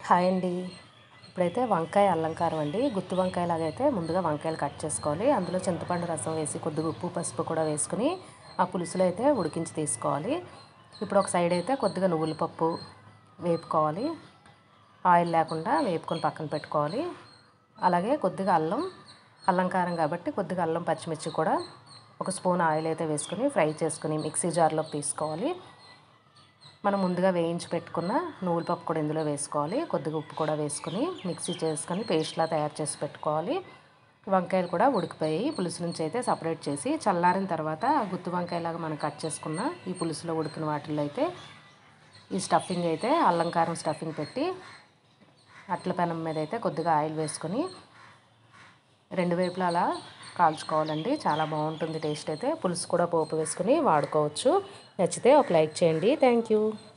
hi అండి ఇప్పుడైతే వంకాయ అలంకారం అండి గుత్తి వంకాయ లాగైతే ముందుగా వంకాయలు కట్ చేసుకోవాలి అందులో చింతపండు రసం వేసి కొద్దిగా ఉప్పు పసుపు కూడా వేసుకుని ఆ పులుసులో అయితే ఉడికించి తీసుకోవాలి ఇప్పుడు ఒక సైడ్ అయితే కొద్దిగా నువ్వుల పప్పు వేపుకోవాలి ఆయిల్ లేకుండా వేపుకొని పక్కన పెట్టుకోవాలి అలాగే కొద్దిగా అల్లం అల్లంకారం కాబట్టి కొద్దిగా అల్లం పచ్చిమిర్చి కూడా ఒక స్పూన్ ఆయిల్ అయితే వేసుకుని ఫ్రై చేసుకుని మిక్సీ జార్లోకి తీసుకోవాలి మనం ముందుగా వేయించి పెట్టుకున్న నువ్వుల పప్పు కూడా ఇందులో వేసుకోవాలి కొద్దిగా ఉప్పు కూడా వేసుకుని మిక్సీ చేసుకొని పేస్ట్లా తయారు చేసి పెట్టుకోవాలి వంకాయలు కూడా ఉడికిపోయి పులుసు నుంచి అయితే సపరేట్ చేసి చల్లారిన తర్వాత ఆ గుత్తి వంకాయలాగా మనం కట్ చేసుకున్న ఈ పులుసులో ఉడికిన వాటిల్లో అయితే ఈ స్టఫింగ్ అయితే అల్లంకారం స్టఫింగ్ పెట్టి అట్ల పెనం మీద అయితే కొద్దిగా ఆయిల్ వేసుకొని రెండు వైపులా అలా కాల్చుకోవాలండి చాలా బాగుంటుంది టేస్ట్ అయితే పులుసు కూడా పోపు వేసుకుని వాడుకోవచ్చు నచ్చితే ఒక లైక్ చేయండి థ్యాంక్ యూ